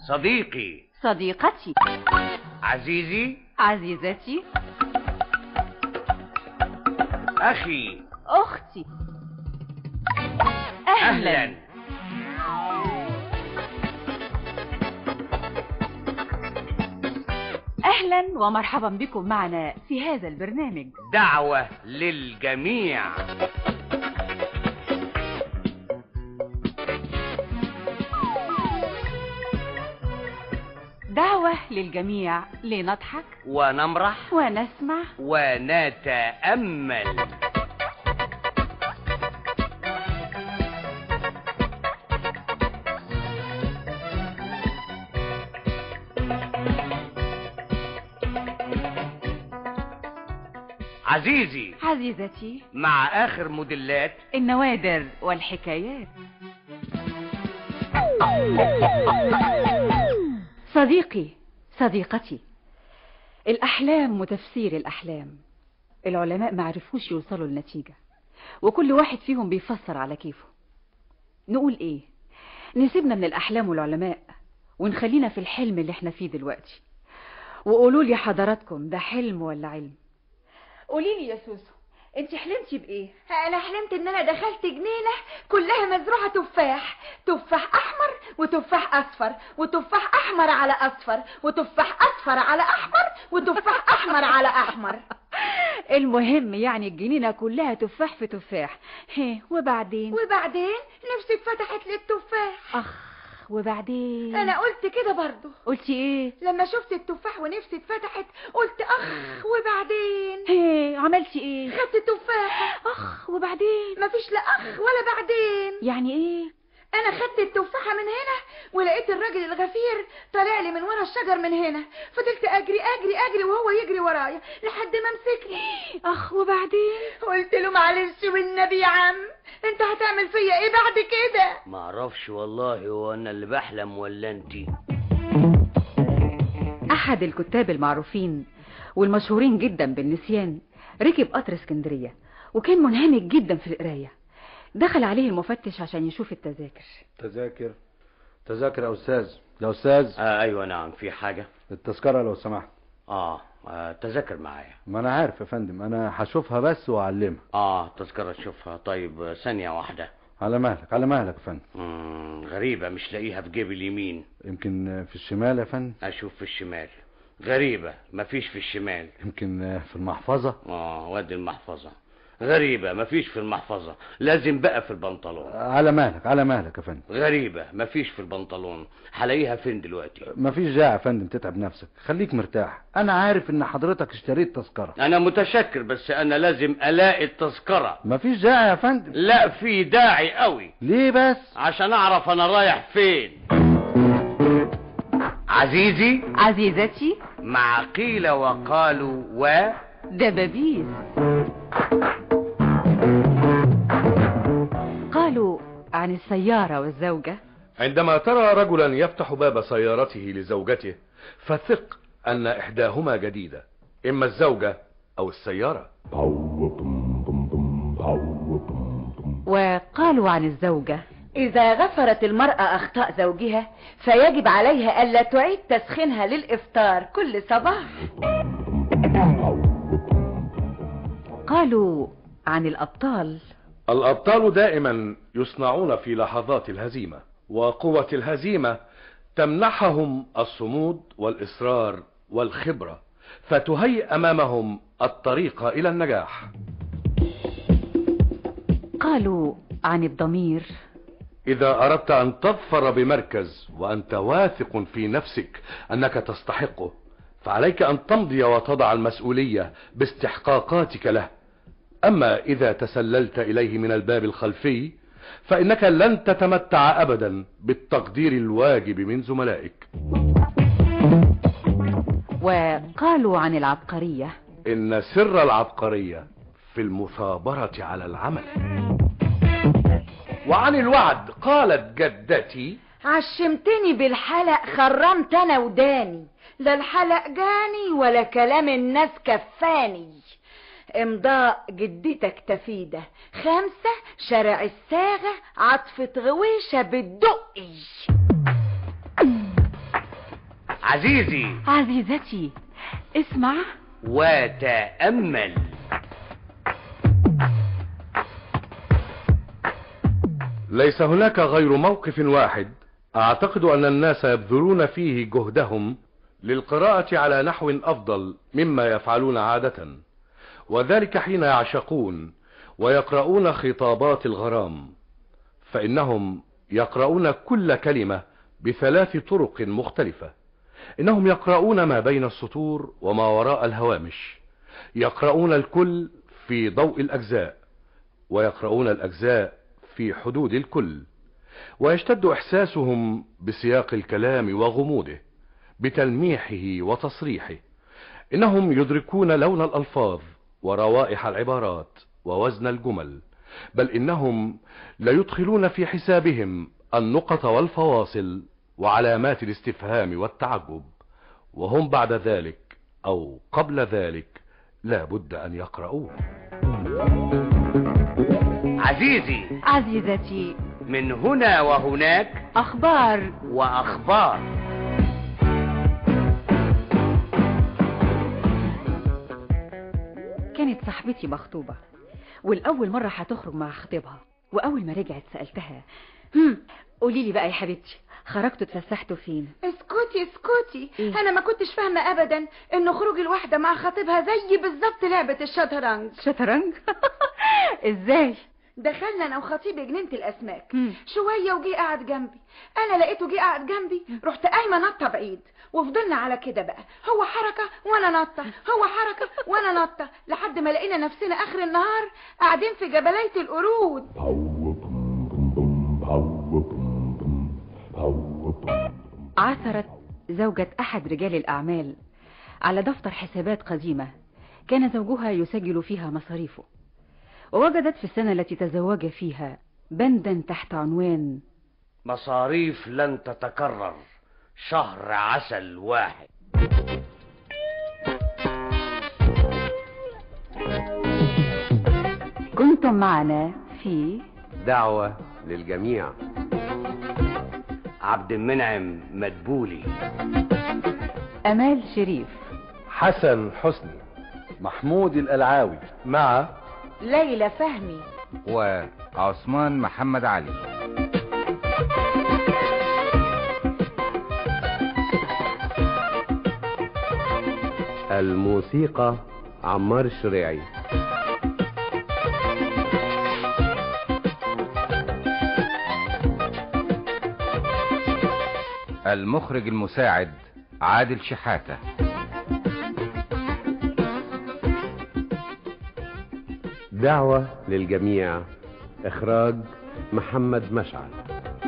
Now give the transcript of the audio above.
صديقي صديقتي عزيزي عزيزتي أخي أختي أهلا, أهلا أهلا ومرحبا بكم معنا في هذا البرنامج دعوة للجميع دعوة للجميع لنضحك ونمرح ونسمع ونتأمل عزيزي عزيزتي مع آخر موديلات النوادر والحكايات صديقي صديقتي الأحلام وتفسير الأحلام العلماء ما عرفوش يوصلوا لنتيجة وكل واحد فيهم بيفسر على كيفه نقول ايه نسيبنا من الأحلام والعلماء ونخلينا في الحلم اللي احنا فيه دلوقتي وقولوا لي حضراتكم ده حلم ولا علم قولي لي يا سوسو انت حلمتي بايه انا حلمت ان انا دخلت جنينه كلها مزروعه تفاح تفاح احمر وتفاح اصفر وتفاح احمر على اصفر وتفاح اصفر على احمر وتفاح احمر على احمر المهم يعني الجنينة كلها تفاح في تفاح هي وبعدين وبعدين نفسي اتفتحت للتفاح اخ وبعدين انا قلت كده برضو قلتي ايه لما شفت التفاح ونفسي اتفتحت قلت اخ وبعدين هي عملتي ايه خدت تفاحه اخ وبعدين مفيش لا اخ ولا بعدين يعني ايه انا خدت التفاحه من هنا ولقيت الراجل الغفير طالع لي من ورا الشجر من هنا فضلت اجري اجري اجري وهو يجري ورايا لحد ما مسكني اخ وبعدين قلت له معلش والنبي يا عم انت هتعمل فيا ايه بعد كده معرفش والله هو أنا اللي بحلم ولا أنتي احد الكتاب المعروفين والمشهورين جدا بالنسيان ركب قطر اسكندرية وكان منهمك جدا في القراية دخل عليه المفتش عشان يشوف التذاكر تذاكر تذاكر يا استاذ يا استاذ آه أيوة نعم في حاجة التذكره لو سمحت آه, آه تذاكر معايا ما انا عارف يا فندم انا هشوفها بس واعلمها آه تذكرة تشوفها طيب آه، ثانية واحدة على مهلك على مهلك يا فندم مم، غريبة مش لاقيها في جيب اليمين يمكن في الشمال يا فندم أشوف في الشمال غريبة مفيش في الشمال يمكن في المحفظه اه وادي المحفظة غريبة مفيش في المحفظة لازم بقى في البنطلون على مهلك على مهلك يا فندم غريبة مفيش في البنطلون هلاقيها فين دلوقتي مفيش داعي يا فندم تتعب نفسك خليك مرتاح انا عارف ان حضرتك اشتريت تذكره انا متشكر بس انا لازم الاقي التذكرة مفيش داعي يا فندم لا في داعي قوي ليه بس عشان اعرف انا رايح فين عزيزي عزيزتي مع قيل وقالوا و دبابيس قالوا عن السيارة والزوجة عندما ترى رجلا يفتح باب سيارته لزوجته فثق أن إحداهما جديدة إما الزوجة أو السيارة وقالوا عن الزوجة إذا غفرت المرأة أخطاء زوجها فيجب عليها ألا تعيد تسخينها للإفطار كل صباح قالوا عن الأبطال الأبطال دائما يصنعون في لحظات الهزيمة وقوة الهزيمة تمنحهم الصمود والإصرار والخبرة فتهيئ أمامهم الطريق إلى النجاح قالوا عن الضمير إذا أردت أن تظفر بمركز وأنت واثق في نفسك أنك تستحقه فعليك أن تمضي وتضع المسؤولية باستحقاقاتك له أما إذا تسللت إليه من الباب الخلفي فإنك لن تتمتع أبدا بالتقدير الواجب من زملائك وقالوا عن العبقرية إن سر العبقرية في المثابرة على العمل وعن الوعد قالت جدتي عشمتني بالحلق خرمت أنا وداني لا الحلق جاني ولا كلام الناس كفاني امضاء جدتك تفيدة خمسة شارع الساغة عطفة غويشة بالدقي عزيزي عزيزتي اسمع وتأمل ليس هناك غير موقف واحد اعتقد ان الناس يبذلون فيه جهدهم للقراءة على نحو افضل مما يفعلون عادة وذلك حين يعشقون ويقرؤون خطابات الغرام فانهم يقرؤون كل كلمة بثلاث طرق مختلفة انهم يقرؤون ما بين السطور وما وراء الهوامش يقرؤون الكل في ضوء الاجزاء ويقرؤون الاجزاء في حدود الكل ويشتد احساسهم بسياق الكلام وغموضه بتلميحه وتصريحه انهم يدركون لون الالفاظ وروائح العبارات ووزن الجمل بل انهم ليدخلون في حسابهم النقط والفواصل وعلامات الاستفهام والتعجب وهم بعد ذلك او قبل ذلك لا بد ان يقرؤوه عزيزي عزيزتي من هنا وهناك اخبار وأخبار كانت صاحبتي مخطوبة والأول مرة هتخرج مع خطيبها وأول ما رجعت سألتها هم قولي لي بقى يا حبيبتي خرجتوا اتفسحتوا فين اسكتي اسكتي إيه؟ انا ما كنتش فاهمه ابدا ان خروج الواحده مع خطيبها زي بالظبط لعبه الشطرنج شطرنج ازاي دخلنا انا وخطيبي جنينه الاسماك مم. شويه وجي قاعد جنبي انا لقيته جه قاعد جنبي رحت قايمه نطه بعيد وفضلنا على كده بقى هو حركه وانا نطه هو حركه وانا نطه لحد ما لقينا نفسنا اخر النهار قاعدين في جبليه القرود Power boom boom boom, power boom boom, power boom. عثرت زوجة أحد رجال الأعمال على دفتر حسابات قديمة كان زوجها يسجل فيها مصاريفه ووجدت في السنة التي تزوج فيها بندا تحت عنوان مصاريف لن تتكرر شهر عسل واحد كنتم معنا في دعوة للجميع عبد المنعم مدبولي أمال شريف حسن حسني محمود القلعاوي مع ليلى فهمي وعثمان محمد علي الموسيقى عمار الشريعي المخرج المساعد عادل شحاتة دعوة للجميع إخراج محمد مشعل